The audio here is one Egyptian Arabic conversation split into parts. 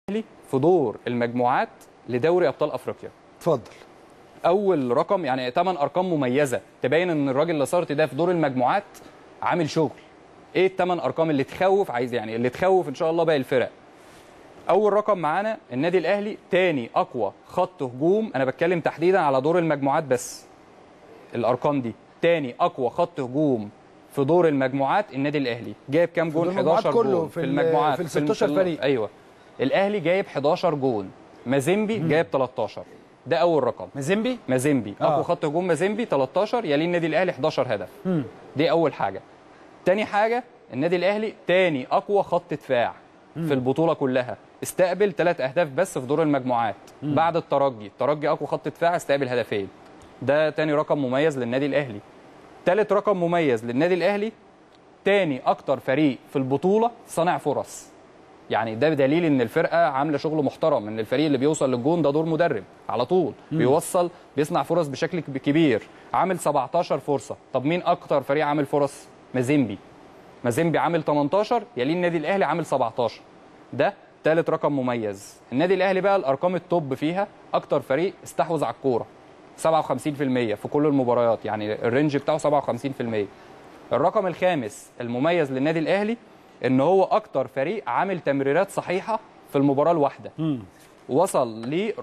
الاهلي في دور المجموعات لدوري ابطال افريقيا اتفضل اول رقم يعني ثمان ارقام مميزه تبين ان الراجل لاسارتي ده في دور المجموعات عامل شغل ايه الثمان ارقام اللي تخوف عايز يعني اللي تخوف ان شاء الله باقي الفرق اول رقم معانا النادي الاهلي تاني اقوى خط هجوم انا بتكلم تحديدا على دور المجموعات بس الارقام دي تاني اقوى خط هجوم في دور المجموعات النادي الاهلي جايب كام دور جون المجموعات 11 كله جون في في ال- المجموعات في ال 16 الم- فريق. ايوه الاهلي جايب 11 جون مازيمبي جايب 13 ده اول رقم مازيمبي مازيمبي آه. اقوى خط هجوم مازيمبي 13 يليه النادي الاهلي 11 هدف دي اول حاجه تاني حاجه النادي الاهلي تاني اقوى خط دفاع في البطوله كلها استقبل ثلاث اهداف بس في دور المجموعات بعد الترجي الترجي اقوى خط دفاع استقبل هدفين ده تاني رقم مميز للنادي الاهلي تالت رقم مميز للنادي الاهلي تاني اكتر فريق في البطوله صانع فرص يعني ده دليل ان الفرقه عامله شغل محترم ان الفريق اللي بيوصل للجون ده دور مدرب على طول بيوصل بيصنع فرص بشكل كب- كبير عامل 17 فرصه طب مين اكتر فريق عامل فرص مازيمبي مازيمبي عامل 18 يليه النادي الاهلي عامل 17 ده ثالث رقم مميز النادي الاهلي بقى الارقام التوب فيها اكتر فريق استحوذ على الكوره 57% في كل المباريات يعني الرينج بتاعه 57% الرقم الخامس المميز للنادي الاهلي ان هو اكتر فريق عامل تمريرات صحيحه في المباراه الواحده وصل ل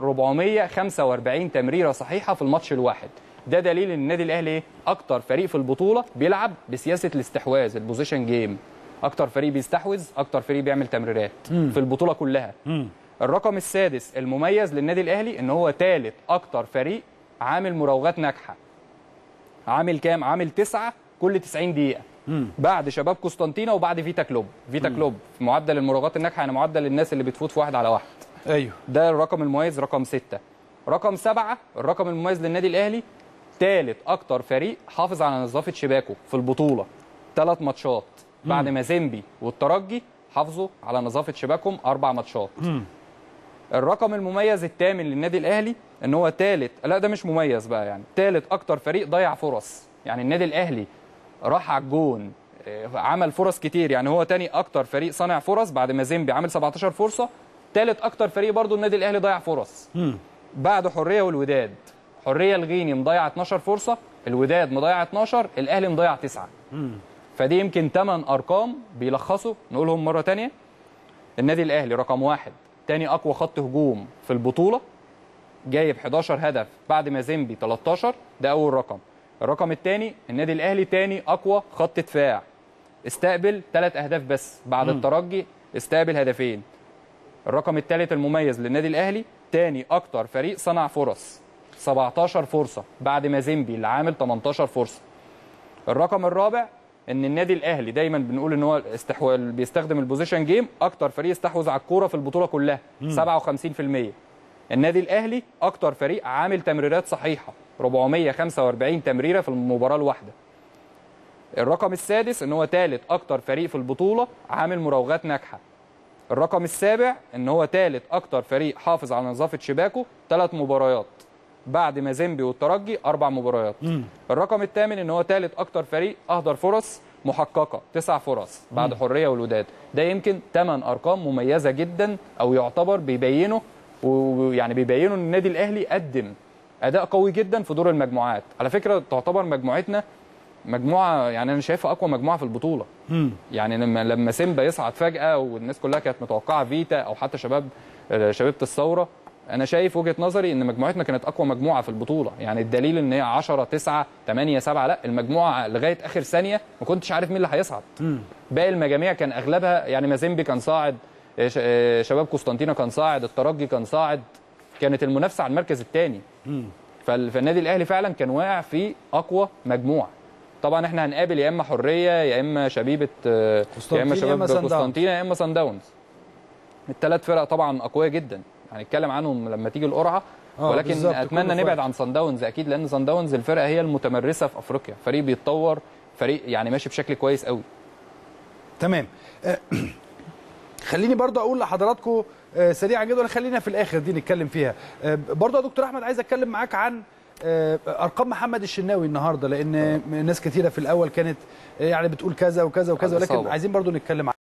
445 تمريره صحيحه في الماتش الواحد ده دليل ان النادي الاهلي ايه اكتر فريق في البطوله بيلعب بسياسه الاستحواذ البوزيشن جيم اكتر فريق بيستحوذ اكتر فريق بيعمل تمريرات في البطوله كلها الرقم السادس المميز للنادي الاهلي ان هو ثالث اكتر فريق عامل مراوغات ناجحه عامل كام عامل تسعة كل 90 دقيقه بعد شباب قسطنطينه وبعد فيتا كلوب فيتا كلوب في معدل المراوغات الناجحه يعني معدل الناس اللي بتفوت في واحد على واحد ايوه ده الرقم المميز رقم ستة رقم سبعة الرقم المميز للنادي الأهلي ثالث أكتر فريق حافظ على نظافة شباكه في البطولة ثلاث ماتشات بعد ما زيمبي والترجي حافظوا على نظافة شباكهم أربع ماتشات الرقم المميز الثامن للنادي الأهلي إن هو ثالث لا ده مش مميز بقى يعني ثالث أكتر فريق ضيع فرص يعني النادي الأهلي راح على الجون آه، عمل فرص كتير يعني هو تاني اكتر فريق صنع فرص بعد ما زيمبي عامل 17 فرصه تالت اكتر فريق برضو النادي الاهلي ضيع فرص بعد حريه والوداد حريه الغيني مضيع 12 فرصه الوداد مضيع 12 الاهلي مضيع 9 فدي يمكن 8 ارقام بيلخصوا نقولهم مره تانية النادي الاهلي رقم واحد تاني اقوى خط هجوم في البطوله جايب 11 هدف بعد ما زيمبي 13 ده اول رقم الرقم الثاني النادي الاهلي تاني اقوى خط دفاع استقبل ثلاث اهداف بس بعد الترجي استقبل هدفين الرقم الثالث المميز للنادي الاهلي تاني اكتر فريق صنع فرص 17 فرصه بعد ما زيمبي اللي عامل 18 فرصه الرقم الرابع ان النادي الاهلي دايما بنقول ان هو استحواذ بيستخدم البوزيشن جيم اكتر فريق استحوذ على الكوره في البطوله كلها 57% النادي الاهلي اكتر فريق عامل تمريرات صحيحه 445 تمريره في المباراه الواحده الرقم السادس ان هو ثالث اكتر فريق في البطوله عامل مراوغات ناجحه الرقم السابع ان هو ثالث اكتر فريق حافظ على نظافه شباكه ثلاث مباريات بعد ما زيمبي والترجي اربع مباريات الرقم الثامن ان هو ثالث اكتر فريق اهدر فرص محققه تسع فرص بعد حريه والوداد ده يمكن ثمان ارقام مميزه جدا او يعتبر بيبينوا ويعني بيبينوا ان النادي الاهلي قدم اداء قوي جدا في دور المجموعات على فكره تعتبر مجموعتنا مجموعه يعني انا شايفها اقوى مجموعه في البطوله يعني لما لما سيمبا يصعد فجاه والناس كلها كانت متوقعه فيتا او حتى شباب آه، شبيبه الثوره انا شايف وجهه نظري ان مجموعتنا كانت اقوى مجموعه في البطوله يعني الدليل ان هي 10 9 8 7 لا المجموعه لغايه اخر ثانيه ما كنتش عارف مين اللي هيصعد باقي المجاميع كان اغلبها يعني مازيمبي كان صاعد آه، ش- آه، شباب قسطنطينه كان صاعد الترجي كان صاعد كانت المنافسه على المركز الثاني فالنادي الاهلي فعلا كان واقع في اقوى مجموعه طبعا احنا هنقابل يا اما حريه يا اما شبيبه آه، يا قسطنطين، اما يا شباب إما سان داونز. قسطنطينه يا اما سان داونز الثلاث فرق طبعا اقوياء جدا هنتكلم عنهم لما تيجي القرعه آه، ولكن بالظبط، اتمنى كله نبعد فايت. عن سان داونز اكيد لان سان داونز الفرقه هي المتمرسه في افريقيا فريق بيتطور فريق يعني ماشي بشكل كويس قوي تمام آه، خليني برضه اقول لحضراتكم آه، سريعا جدا ولا خلينا في الاخر دي نتكلم فيها آه، برضه يا دكتور احمد عايز اتكلم معاك عن آه، ارقام محمد الشناوي النهارده لان ناس كثيره في الاول كانت آه، يعني بتقول كذا وكذا وكذا على ولكن الإصابة. عايزين برضه نتكلم